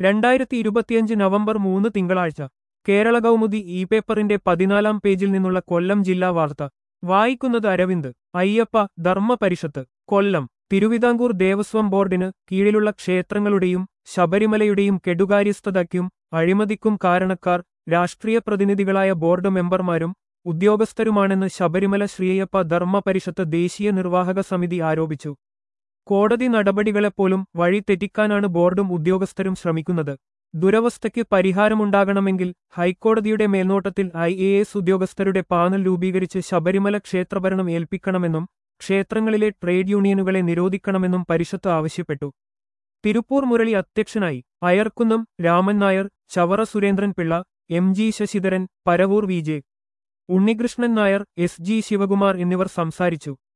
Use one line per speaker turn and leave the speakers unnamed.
രണ്ടായിരത്തി ഇരുപത്തിയഞ്ച് നവംബർ മൂന്ന് തിങ്കളാഴ്ച കേരള കൗമുദി ഇ പേപ്പറിന്റെ പതിനാലാം പേജിൽ നിന്നുള്ള കൊല്ലം ജില്ലാ വാർത്ത വായിക്കുന്നത് അരവിന്ദ് അയ്യപ്പ ധർമ്മ പരിഷത്ത് കൊല്ലം തിരുവിതാംകൂർ ദേവസ്വം ബോർഡിന് കീഴിലുള്ള ക്ഷേത്രങ്ങളുടെയും ശബരിമലയുടെയും കെടുകാര്യസ്ഥതയ്ക്കും അഴിമതിക്കും കാരണക്കാർ രാഷ്ട്രീയ പ്രതിനിധികളായ ബോർഡ് മെമ്പർമാരും ഉദ്യോഗസ്ഥരുമാണെന്ന് ശബരിമല ശ്രീയപ്പ ധർമ്മ പരിഷത്ത് ദേശീയ നിർവാഹക സമിതി ആരോപിച്ചു കോടതി നടപടികളെപ്പോലും വഴി തെറ്റിക്കാനാണ് ബോർഡും ഉദ്യോഗസ്ഥരും ശ്രമിക്കുന്നത് ദുരവസ്ഥയ്ക്ക് പരിഹാരമുണ്ടാകണമെങ്കിൽ ഹൈക്കോടതിയുടെ മേൽനോട്ടത്തിൽ ഐ എ എസ് ഉദ്യോഗസ്ഥരുടെ പാനൽ രൂപീകരിച്ച് ശബരിമല ക്ഷേത്രഭരണം ഏൽപ്പിക്കണമെന്നും ക്ഷേത്രങ്ങളിലെ ട്രേഡ് യൂണിയനുകളെ നിരോധിക്കണമെന്നും പരിഷത്ത് ആവശ്യപ്പെട്ടു തിരുപ്പൂർ മുരളി അധ്യക്ഷനായി Ayarkunnam Raman Nair Chavara Surendran Pillai M G Sasidharan Paravur V J Unnikrishnan Nair S G Sivakumar എന്നിവർ സംസാരിച്ചു